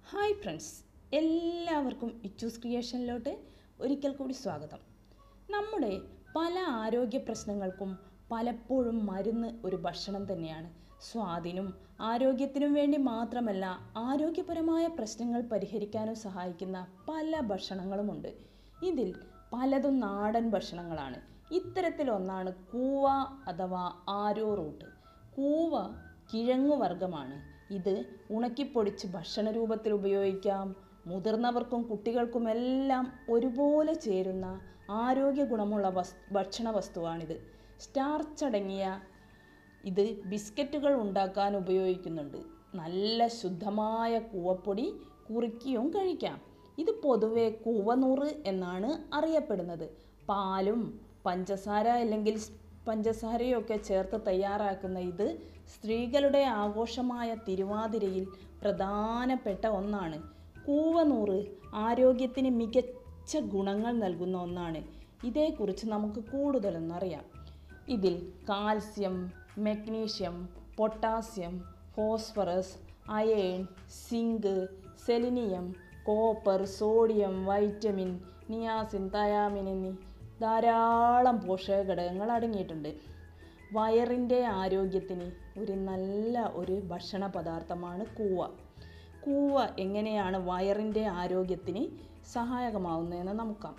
hi friends എല്ലാവർക്കും ഇച്ചൂസ് ക്രിയേഷനിലോട്ട് ഒരിക്കൽ കൂടി സ്വാഗതം നമ്മുടെ പല ആരോഗ്യ പ്രശ്നങ്ങൾക്കും പലപ്പോഴും മരുന്ന് ഒരു ഭക്ഷണം തന്നെയാണ് സ്വാദിനും ആരോഗ്യത്തിനും വേണ്ടി മാത്രമല്ല ആരോഗ്യപരമായ പ്രശ്നങ്ങൾ പരിഹരിക്കാനും സഹായിക്കുന്ന പല ഭക്ഷണങ്ങളുമുണ്ട് ഇതിൽ പലതും നാടൻ ഭക്ഷണങ്ങളാണ് ഇത്തരത്തിലൊന്നാണ് കൂവ അഥവാ ആരോ റൂട്ട് കൂവ കിഴങ്ങു വർഗമാണ് ഇത് ഉണക്കിപ്പൊടിച്ച് ഭക്ഷണ രൂപത്തിൽ ഉപയോഗിക്കാം മുതിർന്നവർക്കും കുട്ടികൾക്കുമെല്ലാം ഒരുപോലെ ചേരുന്ന ആരോഗ്യ ഗുണമുള്ള വസ് ഭക്ഷണ വസ്തുവാണിത് സ്റ്റാർച്ച് അടങ്ങിയ ഇത് ബിസ്ക്കറ്റുകൾ ഉണ്ടാക്കാൻ ഉപയോഗിക്കുന്നുണ്ട് നല്ല ശുദ്ധമായ കൂവപ്പൊടി കുറുക്കിയും കഴിക്കാം ഇത് പൊതുവെ കൂവനൂറ് എന്നാണ് അറിയപ്പെടുന്നത് പാലും പഞ്ചസാര അല്ലെങ്കിൽ സ് പഞ്ചസാരയൊക്കെ ചേർത്ത് തയ്യാറാക്കുന്ന ഇത് സ്ത്രീകളുടെ ആഘോഷമായ തിരുവാതിരയിൽ പ്രധാനപ്പെട്ട ഒന്നാണ് കൂവനൂറ് ആരോഗ്യത്തിന് മികച്ച ഗുണങ്ങൾ നൽകുന്ന ഒന്നാണ് ഇതേക്കുറിച്ച് നമുക്ക് കൂടുതലൊന്നറിയാം ഇതിൽ calcium magnesium potassium phosphorus iron zinc selenium copper sodium vitamin niacin thiamine എന്നീ ധാരാളം പോഷക ഘടകങ്ങൾ അടങ്ങിയിട്ടുണ്ട് വയറിൻ്റെ ആരോഗ്യത്തിന് ഒരു നല്ല ഒരു ഭക്ഷണ പദാർത്ഥമാണ് കൂവ കൂവ എങ്ങനെയാണ് വയറിൻ്റെ ആരോഗ്യത്തിന് സഹായകമാവുന്നതെന്ന് നോക്കാം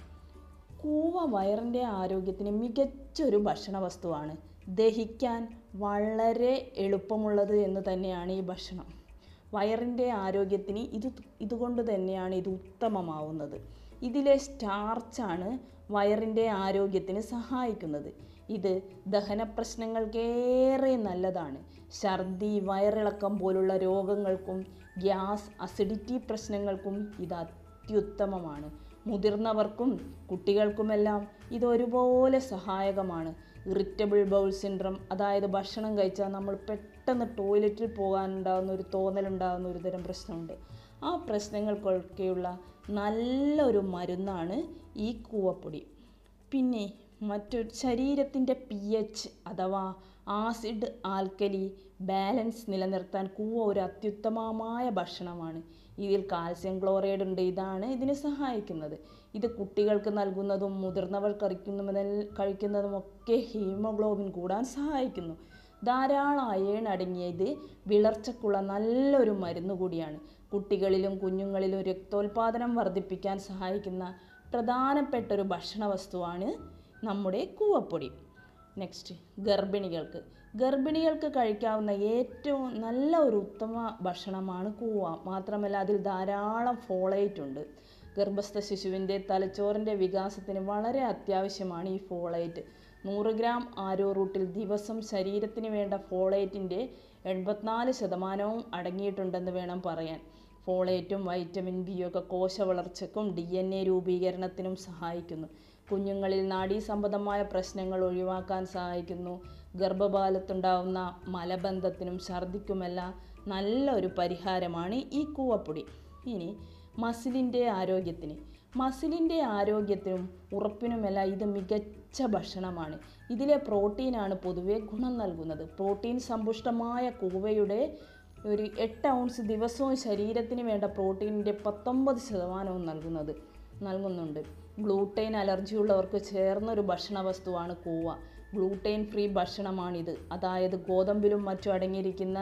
കൂവ വയറിൻ്റെ ആരോഗ്യത്തിന് മികച്ചൊരു ഭക്ഷണ വസ്തുവാണ് ദഹിക്കാൻ വളരെ എളുപ്പമുള്ളത് എന്ന് തന്നെയാണ് ഈ ഭക്ഷണം വയറിൻ്റെ ആരോഗ്യത്തിന് ഇത് ഇതുകൊണ്ട് തന്നെയാണ് ഇത് ഉത്തമമാവുന്നത് ഇതിലെ സ്റ്റാർച്ചാണ് വയറിൻ്റെ ആരോഗ്യത്തിന് സഹായിക്കുന്നത് ഇത് ദഹന പ്രശ്നങ്ങൾക്കേറെ നല്ലതാണ് ഛർദി വയറിളക്കം പോലുള്ള രോഗങ്ങൾക്കും ഗ്യാസ് അസിഡിറ്റി പ്രശ്നങ്ങൾക്കും ഇത് അത്യുത്തമമാണ് മുതിർന്നവർക്കും കുട്ടികൾക്കുമെല്ലാം ഇത് ഒരുപോലെ സഹായകമാണ് ഇറിറ്റബിൾ ബൗൾ സിൻഡ്രം അതായത് ഭക്ഷണം കഴിച്ചാൽ നമ്മൾ പെട്ടെന്ന് ടോയ്ലറ്റിൽ പോകാനുണ്ടാകുന്ന ഒരു തോന്നലുണ്ടാകുന്ന ഒരു തരം പ്രശ്നമുണ്ട് ആ പ്രശ്നങ്ങൾക്കൊക്കെയുള്ള നല്ലൊരു മരുന്നാണ് ഈ കൂവപ്പൊടി പിന്നെ മറ്റൊരു ശരീരത്തിൻ്റെ പി എച്ച് അഥവാ ആസിഡ് ആൽക്കലി ബാലൻസ് നിലനിർത്താൻ കൂവ ഒരു അത്യുത്തമമായ ഭക്ഷണമാണ് ഇതിൽ കാൽസ്യം ക്ലോറൈഡ് ഉണ്ട് ഇതാണ് ഇതിന് സഹായിക്കുന്നത് ഇത് കുട്ടികൾക്ക് നൽകുന്നതും മുതിർന്നവർ കഴിക്കുന്നതും കഴിക്കുന്നതുമൊക്കെ ഹീമോഗ്ലോബിൻ കൂടാൻ സഹായിക്കുന്നു ധാരാളം അയേൺ അടങ്ങിയ ഇത് വിളർച്ചക്കുള്ള നല്ലൊരു മരുന്ന് കൂടിയാണ് കുട്ടികളിലും കുഞ്ഞുങ്ങളിലും രക്തോൽപാദനം വർദ്ധിപ്പിക്കാൻ സഹായിക്കുന്ന പ്രധാനപ്പെട്ട ഒരു ഭക്ഷണ വസ്തുവാണ് നമ്മുടെ കൂവപ്പൊടി നെക്സ്റ്റ് ഗർഭിണികൾക്ക് ഗർഭിണികൾക്ക് കഴിക്കാവുന്ന ഏറ്റവും നല്ല ഒരു ഉത്തമ ഭക്ഷണമാണ് കൂവ മാത്രമല്ല അതിൽ ധാരാളം ഫോളേറ്റ് ഉണ്ട് ഗർഭസ്ഥ ശിശുവിൻ്റെ തലച്ചോറിൻ്റെ വികാസത്തിന് വളരെ അത്യാവശ്യമാണ് ഈ ഫോളേറ്റ് നൂറ് ഗ്രാം ആരോ റൂട്ടിൽ ദിവസം ശരീരത്തിന് വേണ്ട ഫോളേറ്റിൻ്റെ എൺപത്തിനാല് ശതമാനവും അടങ്ങിയിട്ടുണ്ടെന്ന് വേണം പറയാൻ ഫോളേറ്റും വൈറ്റമിൻ ബി ഒക്കെ കോശ വളർച്ചയ്ക്കും ഡി എൻ എ രൂപീകരണത്തിനും സഹായിക്കുന്നു കുഞ്ഞുങ്ങളിൽ നാഡീസംബന്ധമായ പ്രശ്നങ്ങൾ ഒഴിവാക്കാൻ സഹായിക്കുന്നു ഗർഭപാലത്തുണ്ടാവുന്ന മലബന്ധത്തിനും ഛർദിക്കുമെല്ലാം നല്ലൊരു പരിഹാരമാണ് ഈ കൂവപ്പൊടി ഇനി മസിലിൻ്റെ ആരോഗ്യത്തിന് മസിലിൻ്റെ ആരോഗ്യത്തിനും ഉറപ്പിനുമെല്ലാം ഇത് മികച്ച ഭക്ഷണമാണ് ഇതിലെ പ്രോട്ടീനാണ് പൊതുവെ ഗുണം നൽകുന്നത് പ്രോട്ടീൻ സമ്പുഷ്ടമായ കൂവയുടെ ഒരു എട്ട് ഔൺസ് ദിവസവും ശരീരത്തിന് വേണ്ട പ്രോട്ടീനിൻ്റെ പത്തൊമ്പത് ശതമാനവും നൽകുന്നത് നൽകുന്നുണ്ട് ഗ്ലൂട്ടൈൻ അലർജി ഉള്ളവർക്ക് ചേർന്നൊരു ഭക്ഷണ വസ്തുവാണ് കൂവ ഗ്ലൂട്ടൈൻ ഫ്രീ ഭക്ഷണമാണിത് അതായത് ഗോതമ്പിലും മറ്റും അടങ്ങിയിരിക്കുന്ന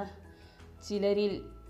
ചിലരിൽ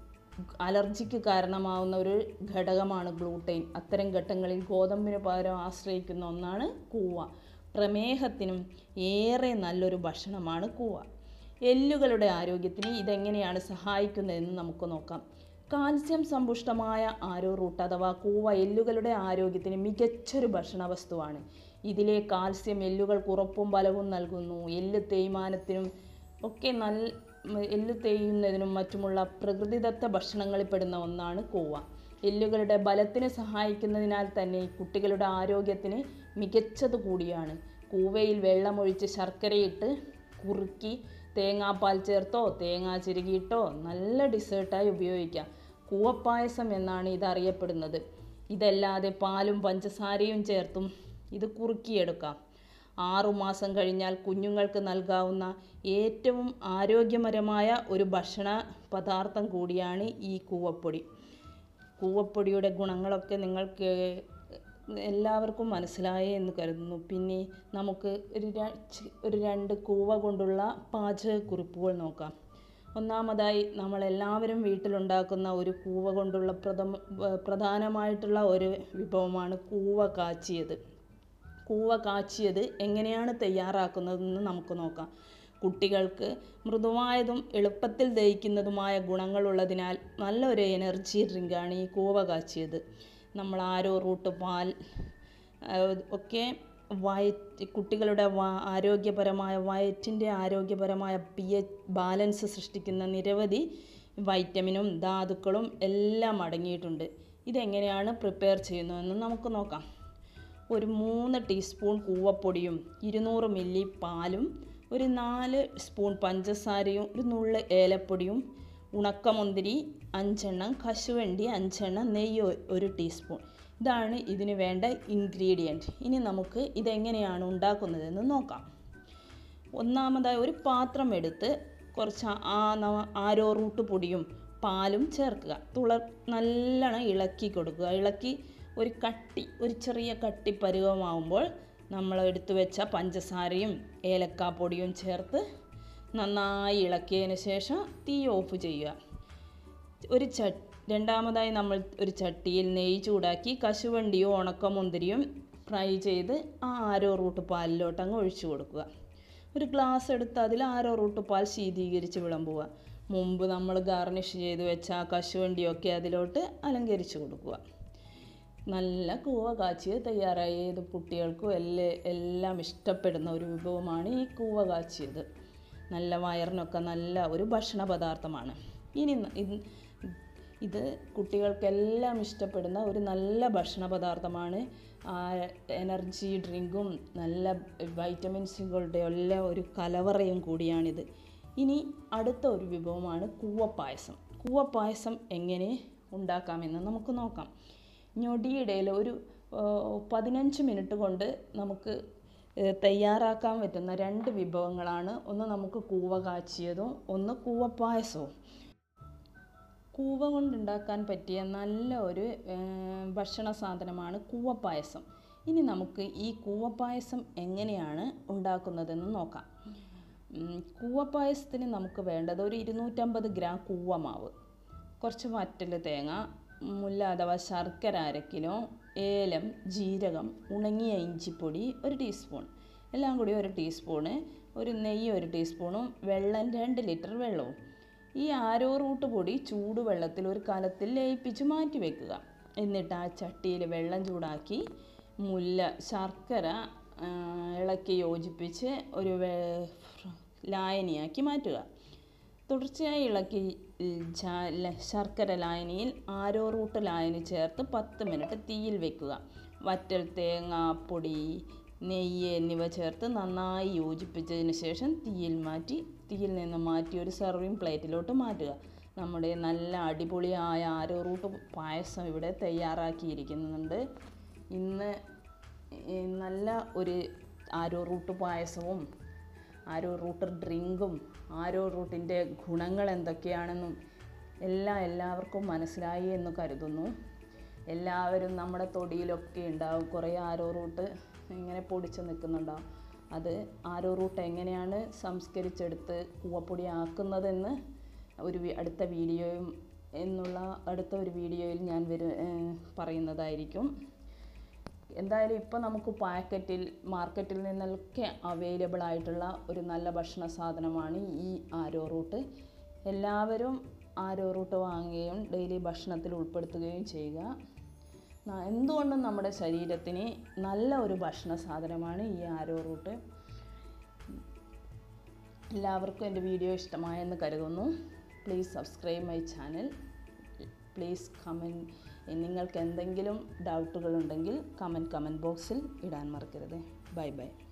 അലർജിക്ക് കാരണമാവുന്ന ഒരു ഘടകമാണ് ഗ്ലൂട്ടൈൻ അത്തരം ഘട്ടങ്ങളിൽ ഗോതമ്പിന് പകരം ആശ്രയിക്കുന്ന ഒന്നാണ് കൂവ പ്രമേഹത്തിനും ഏറെ നല്ലൊരു ഭക്ഷണമാണ് കൂവ എല്ലുകളുടെ ആരോഗ്യത്തിന് ഇതെങ്ങനെയാണ് സഹായിക്കുന്നതെന്ന് നമുക്ക് നോക്കാം കാൽസ്യം സമ്പുഷ്ടമായ ആരോ റൂട്ട് അഥവാ കൂവ എല്ലുകളുടെ ആരോഗ്യത്തിന് മികച്ചൊരു ഭക്ഷണ വസ്തുവാണ് ഇതിലെ കാൽസ്യം എല്ലുകൾക്ക് ഉറപ്പും ബലവും നൽകുന്നു എല്ല് തേയ്മാനത്തിനും ഒക്കെ നല്ല എല്ല് തേയുന്നതിനും മറ്റുമുള്ള പ്രകൃതിദത്ത ഭക്ഷണങ്ങളിൽ പെടുന്ന ഒന്നാണ് കൂവ എല്ലുകളുടെ ബലത്തിന് സഹായിക്കുന്നതിനാൽ തന്നെ കുട്ടികളുടെ ആരോഗ്യത്തിന് മികച്ചത് കൂടിയാണ് കൂവയിൽ വെള്ളമൊഴിച്ച് ശർക്കരയിട്ട് കുറുക്കി തേങ്ങാപ്പാൽ ചേർത്തോ തേങ്ങ ചിരുകിയിട്ടോ നല്ല ഡിസേർട്ടായി ഉപയോഗിക്കാം കൂവപ്പായസം എന്നാണ് ഇത് അറിയപ്പെടുന്നത് ഇതല്ലാതെ പാലും പഞ്ചസാരയും ചേർത്തും ഇത് കുറുക്കിയെടുക്കാം ആറുമാസം കഴിഞ്ഞാൽ കുഞ്ഞുങ്ങൾക്ക് നൽകാവുന്ന ഏറ്റവും ആരോഗ്യപരമായ ഒരു ഭക്ഷണ പദാർത്ഥം കൂടിയാണ് ഈ കൂവപ്പൊടി കൂവപ്പൊടിയുടെ ഗുണങ്ങളൊക്കെ നിങ്ങൾക്ക് എല്ലാവർക്കും മനസ്സിലായി എന്ന് കരുതുന്നു പിന്നെ നമുക്ക് ഒരു ര- ചി- ഒരു രണ്ട് കൂവ കൊണ്ടുള്ള പാചകക്കുറിപ്പുകൾ നോക്കാം ഒന്നാമതായി നമ്മളെല്ലാവരും വീട്ടിലുണ്ടാക്കുന്ന ഒരു കൂവ കൊണ്ടുള്ള പ്രഥമ വ- പ്രധാനമായിട്ടുള്ള ഒരു വിഭവമാണ് കൂവ കാച്ചിയത് കൂവ കാച്ചിയത് എങ്ങനെയാണ് തയ്യാറാക്കുന്നതെന്ന് നമുക്ക് നോക്കാം കുട്ടികൾക്ക് മൃദുവായതും എളുപ്പത്തിൽ ദഹിക്കുന്നതുമായ ഗുണങ്ങളുള്ളതിനാൽ നല്ലൊരു എനർജി ഡ്രിങ്കാണ് ഈ കൂവ കാച്ചിയത് നമ്മൾ ആരോ റൂട്ട് പാൽ ആ, ഒക്കെ വയറ്റ് കുട്ടികളുടെ വ- ആരോഗ്യപരമായ വയറ്റിൻ്റെ ആരോഗ്യപരമായ പി എച്ച് ബാലൻസ് സൃഷ്ടിക്കുന്ന നിരവധി വൈറ്റമിനും ധാതുക്കളും എല്ലാം അടങ്ങിയിട്ടുണ്ട് ഇതെങ്ങനെയാണ് പ്രിപ്പയർ ചെയ്യുന്നതെന്ന് നമുക്ക് നോക്കാം ഒരു മൂന്ന് ടീസ്പൂൺ കൂവപ്പൊടിയും ഇരുന്നൂറ് മില്ലി പാലും ഒരു നാല് സ്പൂൺ പഞ്ചസാരയും ഒരു നുള്ള് ഏലപ്പൊടിയും ഉണക്കമുന്തിരി അഞ്ചെണ്ണം കശുവണ്ടി അഞ്ചെണ്ണം നെയ്യ് ഒ- ഒരു ടീസ്പൂൺ ഇതാണ് ഇതിന് വേണ്ട ഇൻഗ്രീഡിയൻറ്റ് ഇനി നമുക്ക് ഇതെങ്ങനെയാണ് ഉണ്ടാക്കുന്നതെന്ന് നോക്കാം ഒന്നാമതായി ഒരു പാത്രം എടുത്ത് കുറച്ച് ആ ന- ആരോ റൂട്ട് പൊടിയും പാലും ചേർക്കുക തുള നല്ലോണം ഇളക്കി കൊടുക്കുക ഇളക്കി ഒരു കട്ടി ഒരു ചെറിയ കട്ടി പരുവമാവുമ്പോൾ നമ്മൾ എടുത്തു വെച്ച പഞ്ചസാരയും ഏലക്കാപ്പൊടിയും ചേർത്ത് നന്നായി ഇളക്കിയതിന് ശേഷം തീ ഓഫ് ചെയ്യുക ഒരു ച രണ്ടാമതായി നമ്മൾ ഒരു ചട്ടിയിൽ നെയ്യ് ചൂടാക്കി കശുവണ്ടിയോ ഉണക്കമുന്തിരിയും ഫ്രൈ ചെയ്ത് ആ ആരോ റൂട്ട് പാലിലോട്ട് അങ്ങ് ഒഴിച്ചു കൊടുക്കുക ഒരു ഗ്ലാസ് എടുത്ത് അതിൽ ആരോ റൂട്ട് പാൽ ശീതീകരിച്ച് വിളമ്പുക മുമ്പ് നമ്മൾ ഗാർണിഷ് ചെയ്ത് വെച്ച ആ കശുവണ്ടിയൊക്കെ അതിലോട്ട് അലങ്കരിച്ച് കൊടുക്കുക നല്ല കൂവ കാച്ചിയത് തയ്യാറായി ഏത് കുട്ടികൾക്കും എല്ലാ എല്ലാം ഇഷ്ടപ്പെടുന്ന ഒരു വിഭവമാണ് ഈ കൂവ കാച്ചിയത് നല്ല വയറിനൊക്കെ നല്ല ഒരു ഭക്ഷണ പദാർത്ഥമാണ് ഇനി ന- ഇത് ഇത് കുട്ടികൾക്കെല്ലാം ഇഷ്ടപ്പെടുന്ന ഒരു നല്ല ഭക്ഷണ പദാർത്ഥമാണ് ആ എനർജി ഡ്രിങ്കും നല്ല വൈറ്റമിൻസുകളുടെ എല്ലാം ഒരു കലവറയും കൂടിയാണിത് ഇനി അടുത്ത ഒരു വിഭവമാണ് കൂവപ്പായസം കൂവപ്പായസം എങ്ങനെ ഉണ്ടാക്കാമെന്ന് നമുക്ക് നോക്കാം ഞൊടിയിടയിൽ ഒരു ആ, പതിനഞ്ച് മിനിറ്റ് കൊണ്ട് നമുക്ക് ഏ, തയ്യാറാക്കാൻ പറ്റുന്ന രണ്ട് വിഭവങ്ങളാണ് ഒന്ന് നമുക്ക് കൂവ കാച്ചിയതും ഒന്ന് കൂവപ്പായസവും കൂവ കൊണ്ടുണ്ടാക്കാൻ പറ്റിയ നല്ല ഒരു ഏ, ഭക്ഷണ സാധനമാണ് കൂവപ്പായസം ഇനി നമുക്ക് ഈ കൂവപ്പായസം എങ്ങനെയാണ് ഉണ്ടാക്കുന്നതെന്ന് നോക്കാം ഉം, കൂവപ്പായസത്തിന് നമുക്ക് വേണ്ടത് ഒരു ഇരുന്നൂറ്റമ്പത് ഗ്രാം കൂവമാവ് കുറച്ച് വറ്റൽ തേങ്ങ മുല്ല അഥവാ ശർക്കര അര കിലോ ഏലം ജീരകം ഉണങ്ങിയ ഇഞ്ചിപ്പൊടി ഒരു ടീസ്പൂൺ എല്ലാം കൂടി ഒരു ടീസ്പൂണ് ഒരു നെയ്യ് ഒരു ടീസ്പൂണും വെള്ളം രണ്ട് ലിറ്റർ വെള്ളവും ഈ ആരോ റൂട്ട് പൊടി ചൂടുവെള്ളത്തിൽ ഒരു കലത്തിൽ ലയിപ്പിച്ച് മാറ്റി വെക്കുക എന്നിട്ട് ആ ചട്ടിയിൽ വെള്ളം ചൂടാക്കി മുല്ല ശർക്കര ആ, ഇളക്കി യോജിപ്പിച്ച് ഒരു വേ- ലായനിയാക്കി മാറ്റുക തുടർച്ചയായി ഇളക്കി ഉം, ചാ- ല- ശർക്കര ലായനിയിൽ ആരോ റൂട്ട് ലായനി ചേർത്ത് പത്ത് മിനിറ്റ് തീയിൽ വെക്കുക വറ്റൽ തേങ്ങാപ്പൊടി നെയ്യ് എന്നിവ ചേർത്ത് നന്നായി യോജിപ്പിച്ചതിന് ശേഷം തീയിൽ മാറ്റി തീയിൽ നിന്ന് മാറ്റി ഒരു സെർവിങ് പ്ലേറ്റിലോട്ട് മാറ്റുക നമ്മുടെ നല്ല അടിപൊളിയായ ആരോ റൂട്ട് പായസം ഇവിടെ തയ്യാറാക്കിയിരിക്കുന്നുണ്ട് ഇന്ന് ഈ നല്ല ഒരു ആരോ റൂട്ട് പായസവും ആരോ റൂട്ട് ഡ്രിങ്കും ആരോ റൂട്ടിൻ്റെ ഗുണങ്ങൾ എന്തൊക്കെയാണെന്നും എല്ലാം എല്ലാവർക്കും മനസ്സിലായി എന്ന് കരുതുന്നു എല്ലാവരും നമ്മുടെ തൊടിയിലൊക്കെ ഉണ്ടാവും കുറേ ആരോ റൂട്ട് ഇങ്ങനെ പൊടിച്ച് നിൽക്കുന്നുണ്ടാവും അത് ആരോ റൂട്ട് എങ്ങനെയാണ് സംസ്കരിച്ചെടുത്ത് കൂവപ്പൊടി ആക്കുന്നതെന്ന് ഒരു വി- അടുത്ത വീഡിയോയും എന്നുള്ള അടുത്ത ഒരു വീഡിയോയിൽ ഞാൻ വരു ഏഹ് പറയുന്നതായിരിക്കും എന്തായാലും ഇപ്പോൾ നമുക്ക് പാക്കറ്റിൽ മാർക്കറ്റിൽ നിന്നൊക്കെ അവൈലബിൾ ആയിട്ടുള്ള ഒരു നല്ല ഭക്ഷണ സാധനമാണ് ഈ ആരോ റൂട്ട് എല്ലാവരും ആരോ റൂട്ട് വാങ്ങുകയും ഡെയിലി ഭക്ഷണത്തിൽ ഉൾപ്പെടുത്തുകയും ചെയ്യുക ന- എന്തുകൊണ്ടും നമ്മുടെ ശരീരത്തിന് നല്ല ഒരു ഭക്ഷണ സാധനമാണ് ഈ ആരോ റൂട്ട് എല്ലാവർക്കും എൻ്റെ വീഡിയോ ഇഷ്ടമായെന്ന് കരുതുന്നു please subscribe my channel please comment നിങ്ങൾക്ക് എന്തെങ്കിലും ഡൗട്ടുകളുണ്ടെങ്കിൽ കമൻറ്റ് കമൻറ്റ് ബോക്സിൽ ഇടാൻ മറക്കരുത് ബൈ ബൈ